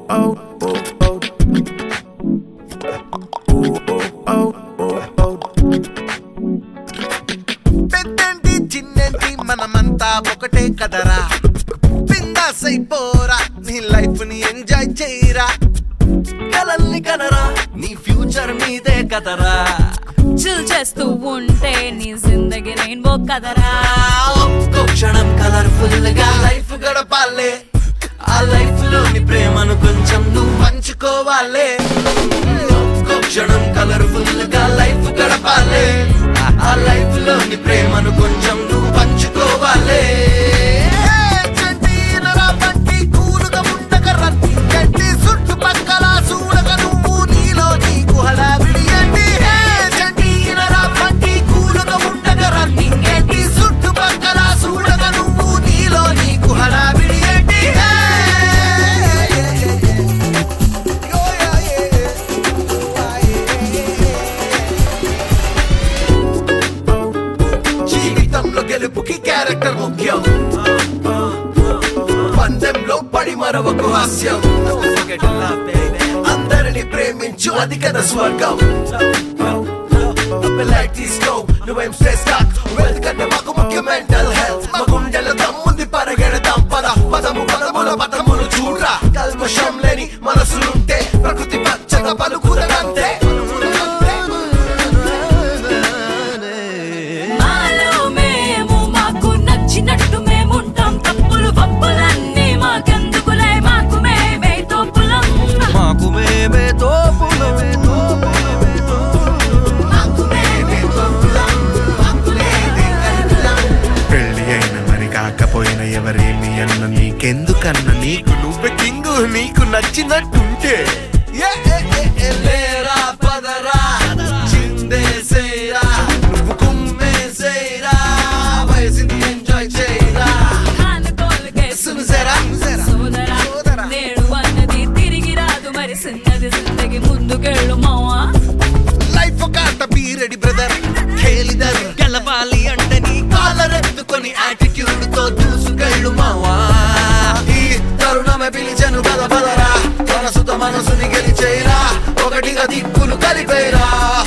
పెద్దంటి చిన్నంటి మనమంతా ఒకటే కదరా బిందాస్ అయిపోరా నీ లైఫ్ ని ఎంజాయ్ చేయరా కలల్ని కనరా నీ ఫ్యూచర్ మీదే కదరా చిల్ చేస్తూ ఉంటే నీ జిందగీ రెయిన్బో కదరా ఒక్కో క్షణం కలర్ఫుల్ గా లైఫ్ గడపాలే ఆ లైఫ్ లోని ప్రేమను కొంచెం నువ్వు పంచుకోవాలే ఒక్కో క్షణం కలర్ఫుల్ గా లైఫ్ గడపాలే ఆ లైఫ్ లోని ప్రేమను కొంచెం నువ్వు పంచుకోవాలే చంటీనరా బంటి కూలుగా ఉండగర్ర గట్టి చుట్టుపక్కల చూడగ నువ్వు నీలో నీకు హడావిడి ఏంటి హే చంటీనరా బంటి కూలుగా ఉండగర్ర గట్టి చుట్టుపక్కల చూడగ నువ్వు నీలో నీకు హడావిడి ఏంటి హే యో యా జీవితంలో గెలుపుకి క్యారెక్టర్ ముఖ్యం పందెంలో పడి మరొక హాస్యం అందరిని ప్రేమించు అది కదా స్వర్గం లైట్ తీసుకో నువ్వేం స్ట్రెస్ కాక్ వెల్త్ కంటే మాకు ముఖ్య మెంటల్ హెల్త్ మా గుండెల దమ్ముంది పరిగెడదాం పద పదము పదముల పదములు చూడరా కల్మషం లేని మనసులుంటే ప్రకృతి పచ్చగా పలుకుదనంతే మాలో మేము మాకు నచ్చినట్టు మేముంటాం తప్పులు పప్పులన్నీ మాకెందుకులే మాకు మేమే తోపులం మాకు మేమే తోపులు మాకు మేమే తోపులం మాకు మేమే కరులం. పెళ్లి అయిన మరి కాకపోయిన ఎవరేమి అన్న నీకెందుకన్న నీకు నువ్వే కింగు నీకు నచ్చినట్టుంటే ఏ, ఏ, ఏ, ఏ, లే. లేరా పదరా చిందేసేరా నువ్వు కుమ్మేసేరా వయసుని ఎంజాయ్ చేయరా కానుకోలుకే సునుసెరా, సునుసెరా. సోదరా సోదరా. నేడు అన్నది తిరిగి రాదు మరి చిన్నది జిందగి ముందుకెళ్ళు మావా లైఫ్ ఒక ఆట బీరెడి బ్రదర్ ఖేలిదర్ గెలవాలి అంటే నీ కాలరెత్తుకొని యాటిట్యూడ్ తో దూసుకెళ్ళు మావా ఈ తరుణమే పిలిచను పద పదరా మనసుతో మనసుని గెలిచేరా ఒకటిగా దిక్కులు కలిపేరా